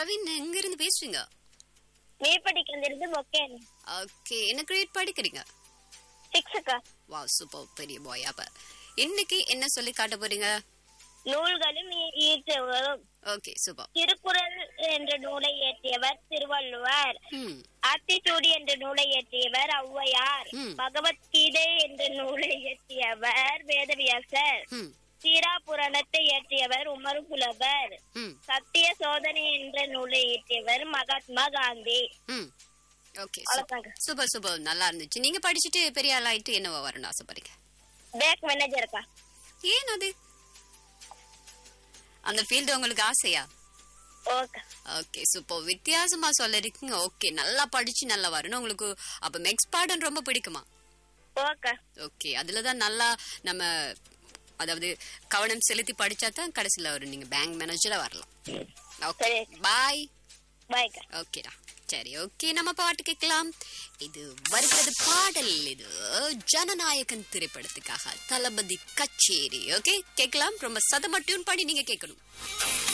கவின் எங்க இருந்து பேசுறீங்க மேற்படிக்கிறது பொக்கேன் ஓகே என்ன கிரேட் படிக்கிறீங்க சிக்ஸுக்கா வா சூப்பர் பெரிய பாய் அப்ப இன்னைக்கு என்ன சொல்லி காட்ட போறீங்க நூல்களும் ஈ- ஈற்றவரும் ஓகே சூப்பர் திருக்குறள் என்ற நூலை இயற்றியவர் திருவள்ளுவர் ம் ஆத்திச்சூடி என்ற நூலை இயற்றியவர் ஔவையார் ம். பகவத்கீதை என்ற நூலை இயற்றியவர் வேதவியாசர் ம் சீரா புராணத்தை இயற்றியவர் உமர் புலவர் ம் சத்திய சோதனை என்ற நூலை இயற்றியவர் மகாத்மா காந்தி ம் ஓகே அவ்வளவுதாங்க. சூப்பர் சூப்பர் நல்லா இருந்துச்சு நீங்க படிச்சுட்டு பெரிய ஆள் ஆயிட்டு என்னவா வரணும் ஆசைப்படுறீங்க பேங்க் மேனேஜருக்கா ஏன் அது அந்த ஃபீல்டு உங்களுக்கு ஆசையா ஓகே ஓகே சூப்பர் வித்தியாசமா சொல்லிருக்கீங்க ஓகே நல்லா படிச்சு நல்லா வரணும் உங்களுக்கு அப்ப மெக்ஸ் பாடம் ரொம்ப பிடிக்குமா ஓகே ஓகே அதுல தான் நல்லா நம்ம அதாவது கவனம் செலுத்தி படிச்சா தான் கடைசியில ஒரு நீங்க பேங்க் மேனேஜரா வரலாம் ஓகே சரி. பாய் பாய்க்கா ஓகேடா சரி ஓகே நம்ம பாட்டு கேட்கலாம் இது வருகிறது பாடல் இது ஜனநாயகன் திரைப்படத்துக்காக தளபதி கச்சேரி ஓகே கேட்கலாம் ரொம்ப சதமா டியூன் பண்ணி நீங்க கேட்கணும்